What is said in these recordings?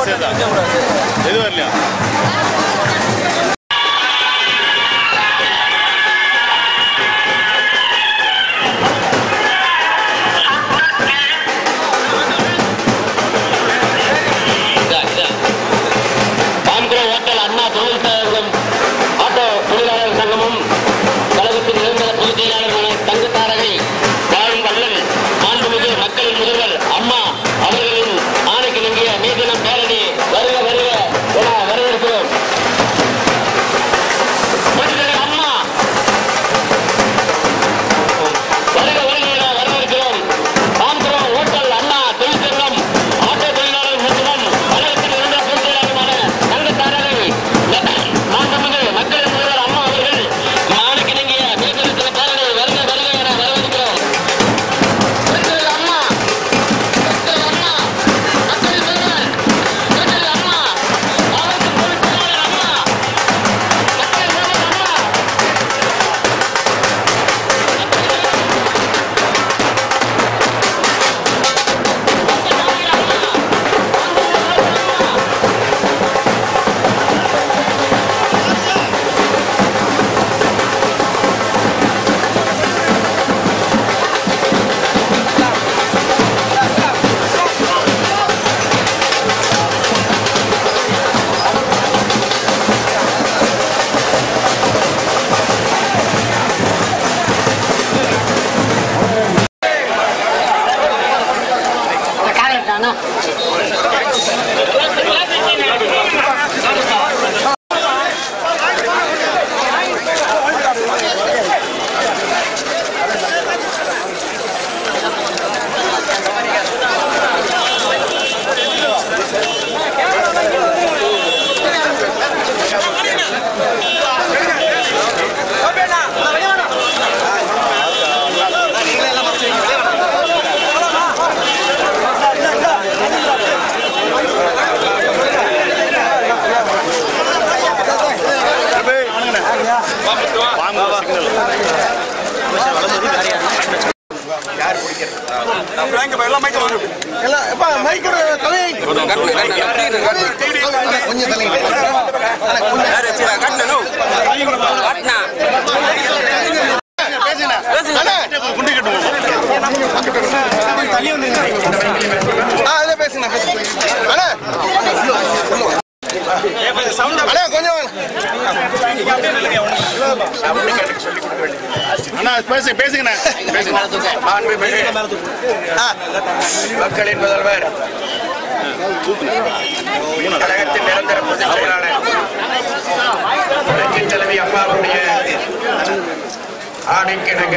Message தான் எது வரலையா பான்குளம் ஹோட்டல் அண்ணா தொழில் சங்கம் ஆட்டோ தொழிலாளர் சங்கமும் கழகத்தின் நிரந்தர பொதுச் செயலாளரான தங்கத்தாரகை வாழும் வள்ளல் மாண்புமிகு மக்களின் முதல்வர் அம்மா அவர்களின் ஆணைக்கு நங்கிய மே தினம் பேரணி வருக வருக என வரவேற்கிறோம் புனிதர் அம்மா வருக வருக என வரவேற்கிறோம் பான்குளம் ஹோட்டல் அண்ணா தொழிற்சங்கம் ஆட்டோ தொழிலாளர் சங்கமும் கழகத்தின் நிரந்தர பொதுச் செயலாளருமான தங்கத்தாரகை மாண்புமிகு மக்களின் முதல்வர் அம்மா அவர்கள் ஆணைக்கு நங்கிய மே தினத்தில் பேரணி வருக வருக என வரவேற்கிறோம் புனிதர் அம்மா புனிதர் அம்மா மக்களின் முதல்வர் புனிதர் அம்மா மாவட்ட பொதுச் செயலாளர் அம்மா மக்களின் முதல்வர் அம்மா எல்லாம் எப்பா மைக்கோட தலை கொஞ்சம் தலை அதில் பேசுங்க பேசுங்க அண்ணா அண்ணா கொஞ்சம் வாங்க. அண்ணா பேசுங்க பேசுங்கண்ணே பேசுங்க மாண்புமிகு மக்களின் முதல்வர் கழகத்தின் நிரந்தர பொதுச் செயலாளர் புரட்சித் தலைவி அம்மாவுடைய ஆணைக்கிணங்க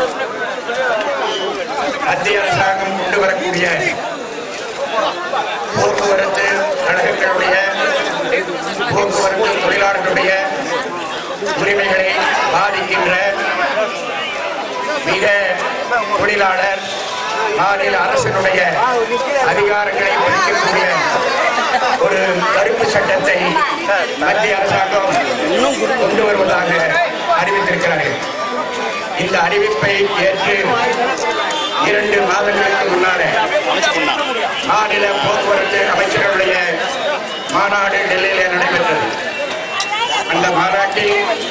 மத்திய அரசாங்கம் கொண்டு வரக்கூடிய போக்குவரத்து கழகங்களுடைய போக்குவரத்து தொழிலாளர்களுடைய உரிமைகளை பாதிக்கின்ற மிக தொழிலாளர் மாநில அரசினுடைய அதிகாரங்களை பறிக்கக்கூடிய ஒரு கருப்பு சட்டத்தை மத்திய அரசாங்கம் கொண்டு வருவதாக அறிவித்திருக்கிறார்கள் இந்த அறிவிப்பை ஏற்று இரண்டு மாதங்களுக்கு முன்னாலே மாநில போக்குவரத்து அமைச்சர்களுடைய மாநாடு டெல்லியிலே நடைபெற்றது அந்த மாநாட்டில்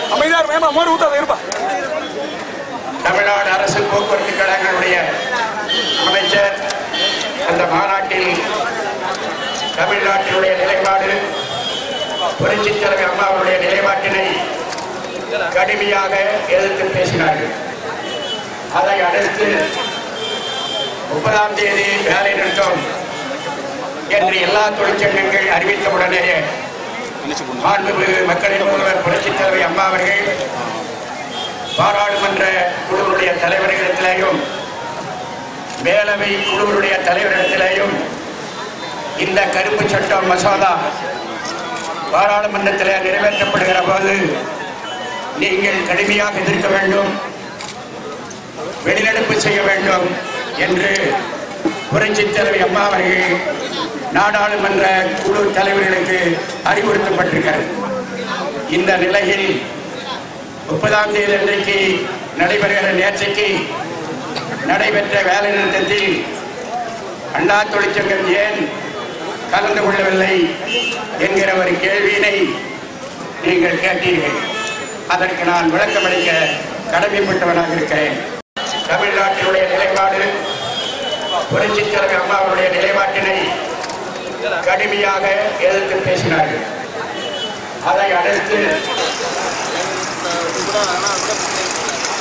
தமிழ்நாடு அரசு போக்குவரத்து கழகங்களுடைய அமைச்சர் அந்த மாநாட்டில் தமிழ்நாட்டினுடைய நிலைப்பாடு புரட்சித் தலைவர் அம்மாவுடைய நிலைப்பாட்டினை கடுமையாக எதிர்த்து பேசினார்கள் அதை அடுத்து முப்பதாம் தேதி வேலை நிறுத்தம் என்று எல்லா தொழிற்சங்கங்கள் அறிவித்தவுடனேயே மாண்புமிகு மக்களின் முதல்வர் புரட்சித் தலைவர் அம்மா அவர்கள் பாராளுமன்ற குழுவுடைய தலைவர்களிடத்திலேயும் மேலவை குழுவுடைய தலைவரிடத்திலேயும் இந்த கருப்பு சட்டம் மசோதா பாராளுமன்றத்தில் நிறைவேற்றப்படுகிற போது நீங்கள் கடுமையாக எதிர்க்க வேண்டும் வெளிநடப்பு செய்ய வேண்டும் என்று புரட்சித் தலைவி அம்மா அவர்கள் நாடாளுமன்ற குழு தலைவர்களுக்கு அறிவுறுத்தப்பட்டிருக்கிறது இந்த நிலையில் முப்பதாம் தேதி அன்றைக்கு நடைபெறுகிற நேற்றைக்கு நடைபெற்ற வேலை நிறுத்தத்தில் அண்ணா தொழிற்சங்கம் ஏன் கலந்து கொள்ளவில்லை என்கிற ஒரு கேள்வியினை நீங்கள் கேட்டீர்கள் அதற்கு நான் விளக்கமளிக்க கடமைப்பட்டவனாக இருக்கிறேன் தமிழ்நாட்டினுடைய நிலைப்பாடு புரட்சித் தலைவர் அம்மாவுடைய நிலைப்பாட்டினை கடுமையாக எதிர்த்து பேசினார்கள் அதை அடுத்து